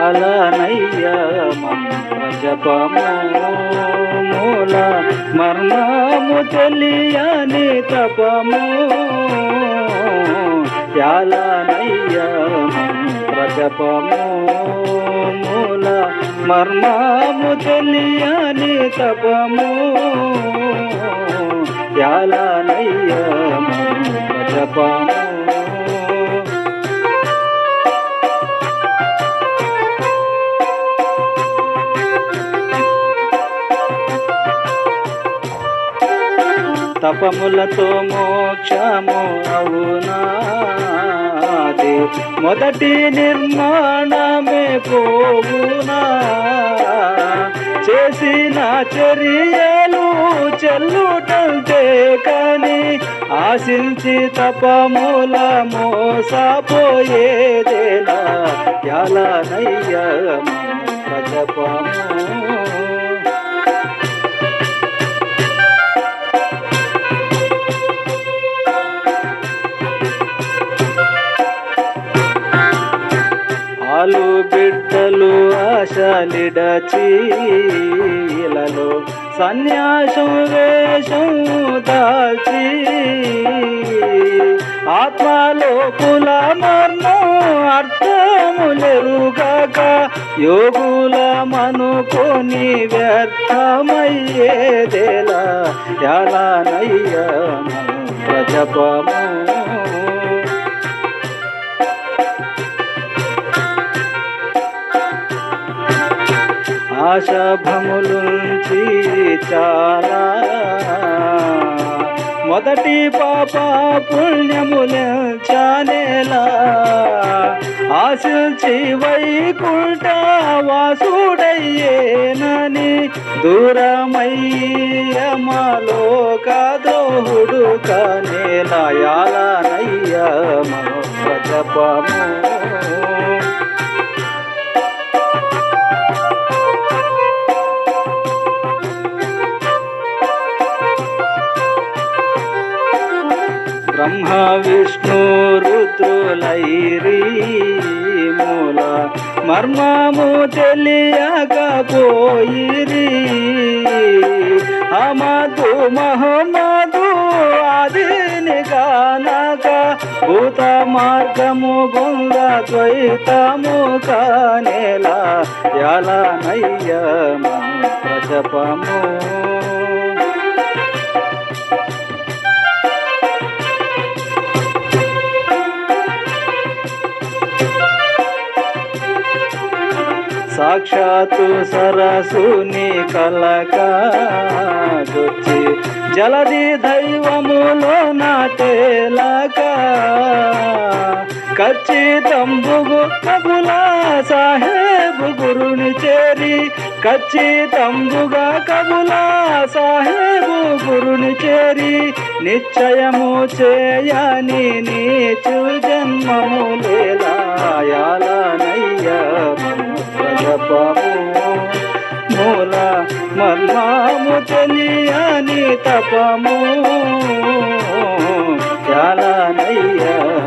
యాలనయ్య మంత్ర జపము మూల మర్మము తెలియని తపము యాలనయ్య మంత్ర జపము మూల మర్మము తెలియని తపము యాలనయ్య మంత్ర జపము తపములతో మోక్షము అవునాది మొదటి నిర్మాణమే పోవునా చేసిన చర్యలు చెల్లుటంటే కానీ ఆశించి తపముల మోసపోయేదేలా యాలనయ్య ప్రజపము ఆలు బిడ్డలు ఆశలిడచీలలో సన్యాసం వేషం దాల్చి ఆత్మలో కుల మర్మం అర్థములెరుగాక యోగుల మనుకొని వ్యర్థమయ్యేదేలా యాలనయ్య ప్రజపము ఆశాభములుంచి చాలా మొదటి పాప పుణ్యములెంచానేలా ఆశించి వైకుంఠ వాసుడయ్యేనని దూరమయ్యమలో కాదోహుడు కనేలా యాలనయ్య మనోజపము బ్రహ్మ విష్ణు రుద్రులైరి మూల మర్మము తెలియకపోయిరి అమదు మహమ్మదు ఆదిని గానక భూత మార్గము బొంద ద్వైతము కానేలా యాలనయ్య ప్రజపము సాక్షాత్తు సరసుని కలకాచి జలది దైవములో నాటేలాక ఖచ్చితంబుగు కబులా సాహేబు గురుని చేరి ఖచ్చితంబుగా కబులా సాహేబు గురుని చేరి నిశ్చయము చేయని నీచు జన్మము లేలాయాలనయ్య జపము మూల మర్మము తెలియని తపము యాలనయ్య